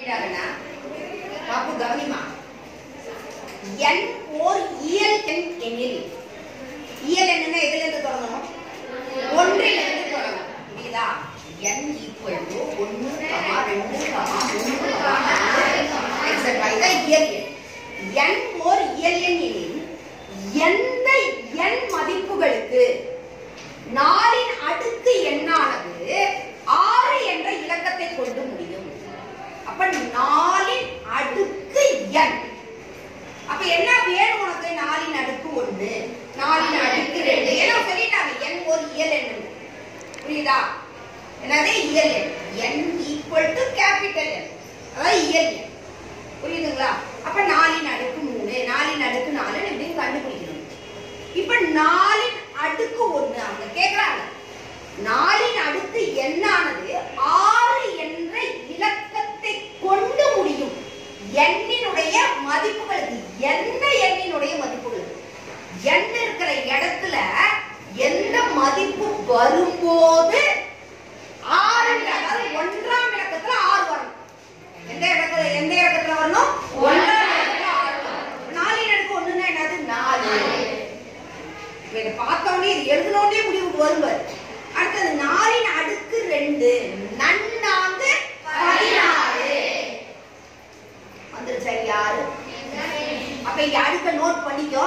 சொல்லிட்டாங்கன்னா பாப்பு கவனிமா என் ஓர் இயல் எண் எண்ணில் இயல் எண்ணுன்னா எதுல இருந்து தொடங்கணும் ஒன்றில் இருந்து தொடங்கணும் புரியுதா n ஈக்குவல் டு ஒன்று கமா ரெண்டு கமா மூணு கமா நாலு எக்ஸெட்ரா இதான் இயல் எண் n ஓர் இயல் எண் எனில் எந்த n மதிப்புகளுக்கு நாலின் அடுக்கு எண்ணானது ஆறு என்ற இலக்கத்தை கொண்டு முடியும் அப்ப நாலின் அடுக்கு n அப்ப என்ன வேணும் உனக்கு நாலின் அடுக்கு ஒண்ணு நாலின் அடுக்கு ரெண்டு ஏன்னா சொல்லிட்டாங்க n ஒரு இயல் எண் புரியுதா என்னது இயல் எண் n ஈக்குவல் டு கேபிட்டல் எண் அதாவது இயல் எண் புரியுதுங்களா அப்ப நாலின் அடுக்கு மூணு நாலின் அடுக்கு நாலு இப்படின்னு கண்டுபிடிக்கணும் இப்ப நாலின் அடுக்கு ஒண்ணு அவங்க கேக்குறாங்க நாலின் அடுக்கு எண்ணானது ஆறு என்ற இலக்கத்தை கொண்டு முடியும் எண்ணினுடைய மதிப்புகளுக்கு எந்த எண்ணினுடைய மதிப்புகளுக்கு எண் இருக்கிற இடத்துல எந்த மதிப்பு வரும்போது ஆறு அதாவது ஒன்றாம் இலக்கத்துல ஆறு வரணும் எந்த இடத்துல எந்த இடத்துல வரணும் ஒன்றாம் இடத்துல ஆறு வரணும் நாலின் அடுக்கு ஒண்ணுன்னா என்னது நாலு இப்ப இதை பார்த்தோன்னே இது எழுதினோடனே முடிவுக்கு வருவார் அடுத்தது நாலின் அடுக்கு ரெண்டு நன்னாங்கு பதினாறு வந்துருச்சா யாரு அப்ப இங்க அடுக்க நோட் பண்ணிக்கோ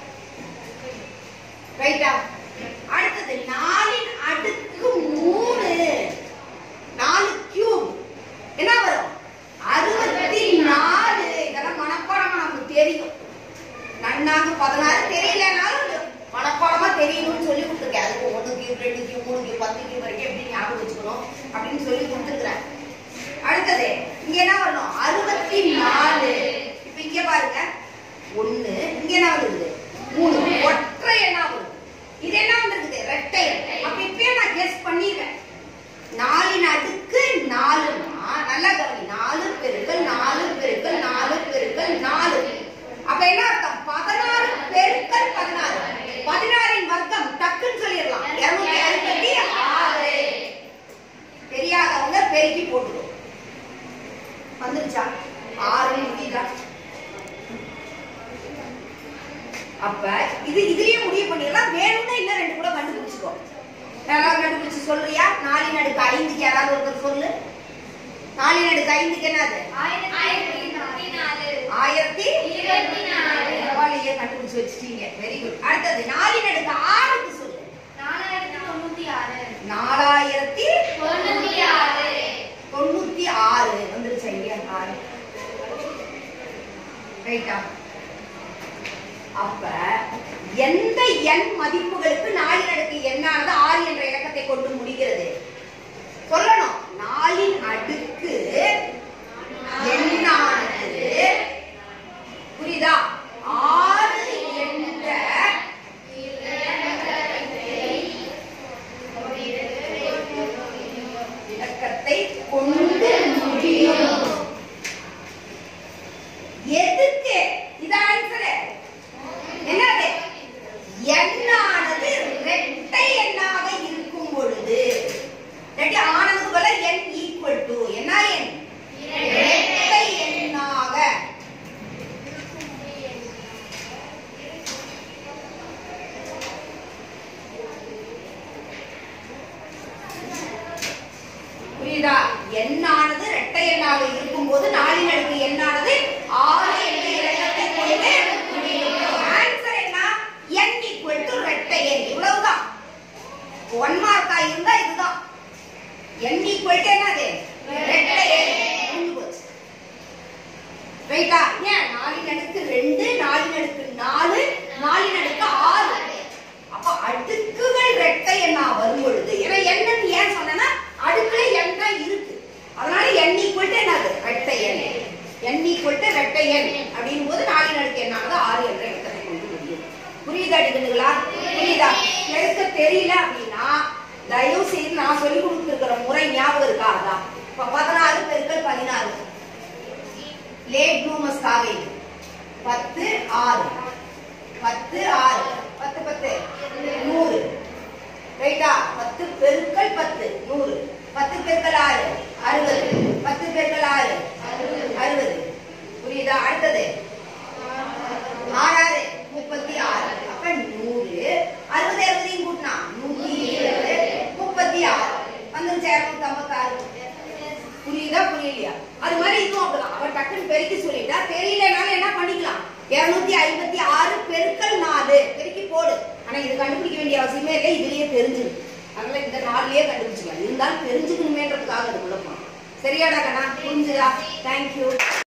ரைட்டா அடுத்தது நாலின் அடுக்கு மூணு நாலு கியூப் என்ன வரும் அறுபத்தி நாலு இதெல்லாம் மனப்பாடமா நமக்கு தெரியும் நன்னாங்க பதினாறு தெரியலனாலும் மனப்பாடமா தெரியணும்னு சொல்லி கொடுத்துருக்கேன் அதுக்கு ஒன்று கியூப் ரெண்டு கியூப் மூணு கியூப் பத்து கியூப் வரைக்கும் எப்படி ஞாபகம் வச்சுக்கணும் அப்படின்னு சொல்லி கொடுத்துருக்குறேன் அடுத்தது இங்க என்ன வரணும் அறுபத்தி நாலு இப்ப இங்க பாருங்க ஒண்ணு இங்க என்ன வருது மூணு ஒற்றை என்ன வருது இது என்ன வந்திருக்குது ரெட்டை எண். அப்ப இப்பயே நான் கெஸ் பண்ணிடுறேன் நாலின் அடுக்கு நாலுன்னா நல்லா கவனி நாலு பெருக்கள் நாலு பெருக்கள் நாலு பெருக்கள் நாலு அப்ப என்ன அர்த்தம் பதினாறு பெருக்கள் பதினாறு பதினாறின் வர்க்கம் டக்குன்னு சொல்லிடலாம் இருநூத்தி அறுபத்தி ஆறு தெரியாதவங்க பெருக்கி போட்டுரும் வந்துருச்சா ஆறு முடியுதா அப்ப இது இதுலயே முடிவு பண்ணிடலாம் வேணும்னா இன்னும் ரெண்டு கூட கண்டுபிடிச்சுக்கோ யாராவது கண்டுபிடிச்சு சொல்றியா நாலின் அடுக்கு ஐந்துக்கு யாராவது ஒருத்தர் சொல்லு நாலின் அடுக்கு ஐந்துக்கு என்னது ஆயிரத்தி பரவாயில்லையே கண்டுபிடிச்சு வச்சுட்டீங்க வெரி குட் அடுத்தது நாலின் அடுக்கு ஆறுக்கு சொல்லு நாலாயிரத்தி தொண்ணூத்தி ஆறு வந்துருச்சு ஐயா ஆறு ரைட்டா அப்ப எந்த எண் மதிப்புகளுக்கு நாலின் அடுக்கு எண்ணானது ஆறு என்ற இலக்கத்தை கொண்டு முடிகிறது சொல்லணும் நாலின் அடுக்கு எண்ணானது புரியுதா ஆறு என்ற இலக்கத்தை கொண்டு முடியும் எதுக்கு இது ஆன்சர் என்னது எண்ணானது இரட்டை எண்ணாக இருக்கும் பொழுது இல்லாட்டி ஆனதுக்கு பதிலா எண் ஈக்குவல் டு என்ன எண் இரட்டை எண்ணாக புரியுதா எண்ணானது இரட்டை எண்ணாக இருக்கும்போது நாலின் அடுக்கு எண்ணானது ஆறு என்ற இலக்கத்தை கொண்டு முடியும் ஆன்சர் என்ன n ஈக்குவல் டு இரட்டை எண் இவ்வளவுதான் ஒன் மார்க்கா இருந்தா இதுதான் n ஈக்குவல் டு என்னது இரட்டை எண் முடிஞ்சு போச்சு ரைட்டா ஏன் நாலின் அடுக்கு ரெண்டு நாலின் அடுக்கு நாலு நாலின் அடுக்கு ஆறு அப்ப அடுக்குகள் ரெட்டை எண்ணா வரும் பொழுது ஏன்னா என்னன்னு ஏன் சொன்னேன்னா அடுக்குல எண் தான் இருக்கு அதனால எண் ஈக்குவல் டு என்னது ரெட்டை எண் எண் ஈக்குவல் டு ரெட்டை எண் அப்படின் போது நாலின் அடுக்கு எண்ணானது ஆறு என்ற இலக்கத்தை கொண்டு முடியும் புரியுதா அடிக்கணுங்களா புரியுதா எழுக்க தெரியல அப்படின்னா தயவு செய்து நான் சொல்லி கொடுத்துருக்கிற முறை ஞாபகம் இருக்கா அதான் இப்ப பதினாறு பெருக்கள் பதினாறு லேட் ப்ளூமஸ்க்காக இது பத்து ஆறு பத்து ஆறு பத்து பத்து நூறு ரைட்டா பத்து பெருக்கள் பத்து நூறு பத்து பெருக்கள் ஆறு அறுபது பத்து பெருக்கள் ஆறு பெருக்கி சொல்லிட்டா தெரியலனாலும் என்ன பண்ணிக்கலாம் இருநூத்தி ஐம்பத்தி ஆறு பெருக்கல் நாலு பெருக்கி போடு ஆனா இது கண்டுபிடிக்க வேண்டிய அவசியமே இல்லை இதுலயே தெரிஞ்சிரு அதனால இந்த நாள்லயே கண்டுபிடிச்சிக்கலாம் இருந்தாலும் தெரிஞ்சுக்கணுமேன்றதுக்காக அது குழப்பம் சரியாடா கண்ணா புரிஞ்சுதா தேங்க்யூ